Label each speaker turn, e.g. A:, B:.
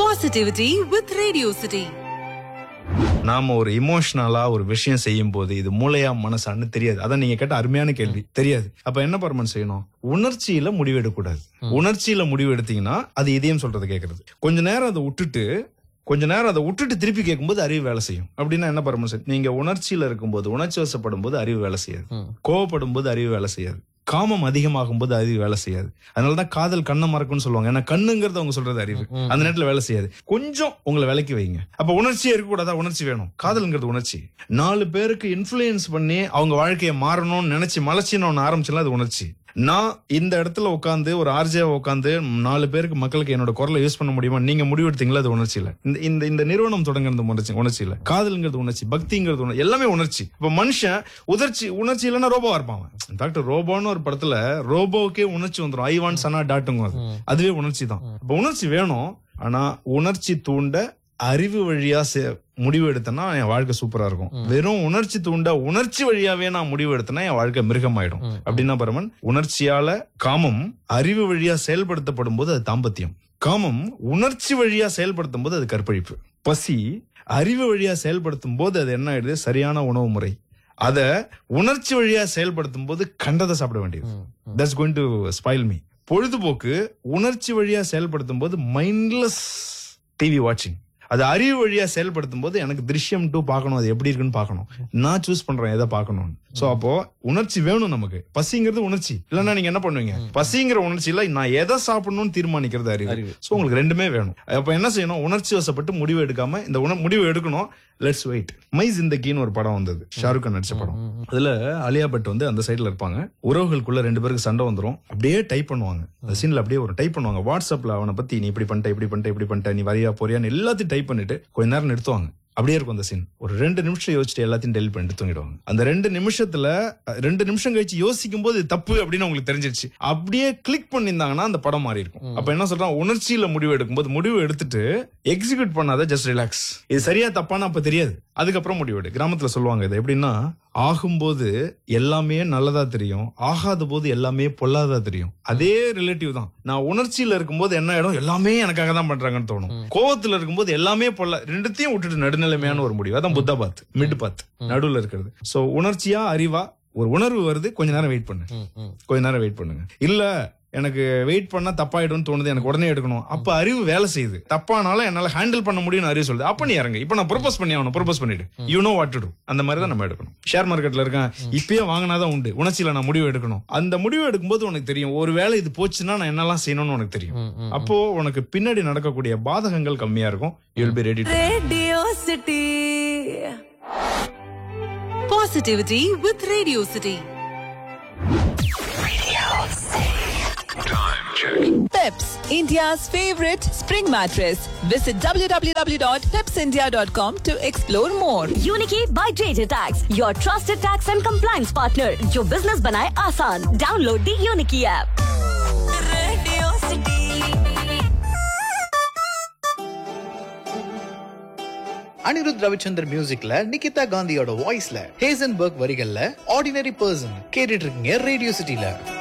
A: Positivity with Radio City.
B: நாம ஒரு இமோஷனலா ஒரு விஷயம் செய்யும் போது இது மூளையா மனசான்னு தெரியாது அதான் நீங்க கேட்ட அருமையான கேள்வி தெரியாது அப்ப என்ன பர்மன் செய்யணும் உணர்ச்சியில முடிவு எடுக்கக்கூடாது உணர்ச்சியில முடிவு எடுத்தீங்கன்னா அது இதயம் சொல்றது கேட்கறது கொஞ்ச நேரம் அதை விட்டுட்டு கொஞ்ச நேரம் அதை விட்டுட்டு திருப்பி கேட்கும்போது அறிவு வேலை செய்யும் அப்படின்னா என்ன பர்மன் செய்யும் நீங்க உணர்ச்சியில இருக்கும்போது உணர்ச்சி வசப்படும் போது அறிவு வேலை செய்யாது கோவப்படும் போது அறிவு வேலை செய்யாது காமம் அதிகமாகும் போது அறிவு வேலை செய்யாது அதனாலதான் காதல் கண்ணை மறக்கும்னு சொல்லுவாங்க ஏன்னா கண்ணுங்கிறது அவங்க சொல்றது அறிவு அந்த நேரத்துல வேலை செய்யாது கொஞ்சம் உங்களை விலைக்கு வைங்க அப்ப உணர்ச்சியே இருக்கக்கூடாதா உணர்ச்சி வேணும் காதல்ங்கிறது உணர்ச்சி நாலு பேருக்கு இன்ஃபுளுயன்ஸ் பண்ணி அவங்க வாழ்க்கையை மாறணும்னு நினைச்சு மலர்ச்சின்னு ஒண்ணு ஆரம்பிச்சுல அது உணர்ச்சி நான் இந்த இடத்துல உட்காந்து ஒரு ஆர்ஜே உட்காந்து நாலு பேருக்கு மக்களுக்கு என்னோட குரலை யூஸ் பண்ண முடியுமா நீங்க முடிவு எடுத்தீங்களா அது உணர்ச்சி இல்ல இந்த இந்த இந்த நிறுவனம் தொடங்குறது உணர்ச்சி உணர்ச்சி இல்ல காதல்ங்கிறது உணர்ச்சி பக்திங்கிறது உணர்ச்சி எல்லாமே உணர்ச்சி இப்ப மனுஷன் உணர்ச்சி உணர்ச்சி இல்லைன்னா ரோபோவா இருப்பான் டாக்டர் ரோபோன்னு ஒரு படத்துல ரோபோவுக்கே உணர்ச்சி வந்துடும் ஐ வாண்ட் சனா டாட்டுங்க அது அதுவே உணர்ச்சி தான் இப்ப உணர்ச்சி வேணும் ஆனா உணர்ச்சி தூண்ட அறிவு வழியா சே- முடிவு எடுத்தேன்னா என் வாழ்க்கை சூப்பரா இருக்கும் வெறும் உணர்ச்சி தூண்ட உணர்ச்சி வழியாவே நான் முடிவு எடுத்தேன்னா என் வாழ்க்கை மிருகமாயிடும் அப்படின்னா பரமன் உணர்ச்சியால காமம் அறிவு வழியா செயல்படுத்தப்படும் போது அது தாம்பத்தியம் காமம் உணர்ச்சி வழியா செயல்படுத்தும் போது அது கற்பழிப்பு பசி அறிவு வழியா செயல்படுத்தும் போது அது என்ன ஆயிடுது சரியான உணவு முறை அத உணர்ச்சி வழியா செயல்படுத்தும் போது கண்டதை சாப்பிட வேண்டியது that's going to spoil me பொழுதுபோக்கு உணர்ச்சி வழியா செயல்படுத்தும் போது மைண்ட்லெஸ் டிவி வாட்சிங் அது அறிவு வழியா செயல்படுத்தும் போது எனக்கு திருஷ்யம் டூ பார்க்கணும் அது எப்படி இருக்குன்னு பார்க்கணும் நான் சூஸ் பண்றேன் எதை பார்க்கணும்னு சோ அப்போ உணர்ச்சி வேணும் நமக்கு பசிங்கிறது உணர்ச்சி இல்லைன்னா நீங்க என்ன பண்ணுவீங்க பசிங்கிற உணர்ச்சியில நான் எதை சாப்பிடணும்னு தீர்மானிக்கிறது அறிவு சோ உங்களுக்கு ரெண்டுமே வேணும் அப்ப என்ன செய்யணும் உணர்ச்சி வசப்பட்டு முடிவு எடுக்காம இந்த உண- முடிவு எடுக்கணும் லெட்ஸ் வெயிட் மை ஜிந்தகின்னு ஒரு படம் வந்தது ஷாருக் கான் நடிச்ச படம் அதுல அலியா பட் வந்து அந்த சைடுல இருப்பாங்க உறவுகளுக்குள்ள ரெண்டு பேருக்கு சண்டை வந்துரும் அப்படியே டைப் பண்ணுவாங்க அந்த சீன்ல அப்படியே ஒரு டைப் பண்ணுவாங்க வாட்ஸ்அப்ல அவனை பத்தி நீ இப்படி பண்ணிட்ட இப்படி பண்ணிட்ட இப்படி பண்ணிட்ட நீ வரியா போறியான்னு எல்லாத்தையும் டைப் பண்ணிட்டு கொஞ்ச நேரம் நிறுத்துவாங்க அப்படியே இருக்கும் அந்த சீன் ஒரு ரெண்டு நிமிஷம் யோசிச்சுட்டு எல்லாத்தையும் டெலிட் பண்ணிட்டு தூங்கிடுவாங்க அந்த ரெண்டு நிமிஷத்துல அஹ், ரெண்டு நிமிஷம் கழிச்சு யோசிக்கும் போது இது தப்பு அப்படின்னு உங்களுக்கு தெரிஞ்சிருச்சு அப்படியே கிளிக் பண்ணியிருந்தாங்கன்னா அந்த படம் மாறி இருக்கும் அப்ப என்ன சொல்றான் உணர்ச்சியில முடிவு எடுக்கும்போது முடிவு எடுத்துட்டு எக்ஸிக்யூட் பண்ணாத ஜஸ்ட் ரிலாக்ஸ் இது சரியா தப்பான்னு அப்ப தெரியாது அதுக்கப்புறம் முடிவு எடு கிராமத்துல சொல்லுவாங்க இது எப்படின்னா ஆகும்போது எல்லாமே நல்லதா தெரியும் ஆகாத போது எல்லாமே பொல்லாததா தெரியும் அதே ரிலேட்டிவ் தான் நான் உணர்ச்சியில இருக்கும்போது என்ன ஆயிடும் எல்லாமே எனக்காக தான் பண்றாங்கன்னு தோணும் கோவத்துல இருக்கும்போது எல்லாமே பொல்ல ரெண்டுத்தையும் விட்டுட்டு நடுநிலைமையான ஒரு முடிவு அதான் புத்த பாத் மிட் பாத் நடுவுல இருக்கிறது சோ உணர்ச்சியா அறிவா ஒரு உணர்வு வருது கொஞ்ச நேரம் வெயிட் பண்ணு கொஞ்ச நேரம் வெயிட் பண்ணுங்க இல்ல எனக்கு வெயிட் பண்ணா தப்பாயிடும்னு தோணுது எனக்கு உடனே எடுக்கணும் அப்ப அறிவு வேலை செய்யுது தப்பானாலும் என்னால ஹேண்டில் பண்ண முடியும்னு அறிவு சொல்லுது அப்ப நீ இறங்க இப்ப நான் ப்ரொபோஸ் பண்ணி ஆகணும் ப்ரொபோஸ் பண்ணிடு you know what to do அந்த மாதிரி தான் நம்ம எடுக்கணும் ஷேர் மார்க்கெட்ல இருக்கேன் இப்பயே வாங்கினாதான் உண்டு உணர்ச்சியில நான் முடிவு எடுக்கணும் அந்த முடிவு எடுக்கும்போது உனக்கு தெரியும் ஒரு வேளை இது போச்சுன்னா நான் என்னெல்லாம் செய்யணும்னு உனக்கு தெரியும் அப்போ உனக்கு பின்னாடி நடக்கக்கூடிய பாதகங்கள் கம்மியா இருக்கும் you be ready
A: Radio City. Positivity with Radio City.
C: Peps, India's favorite spring mattress. Visit www.pepsindia.com to explore more.
D: Uniqui by JJ Tax, your trusted tax and compliance partner, जो बिजनेस बनाए आसान. Download the Uniqui app.
A: Radio City.
E: Anirudh Ravichander மியூசிக்ல நிகிதா காந்தியோட வாய்ஸ்ல Heisenberg வரிகள்ல ordinary person கேட்டுட்டு இருக்கீங்க radio சிட்டில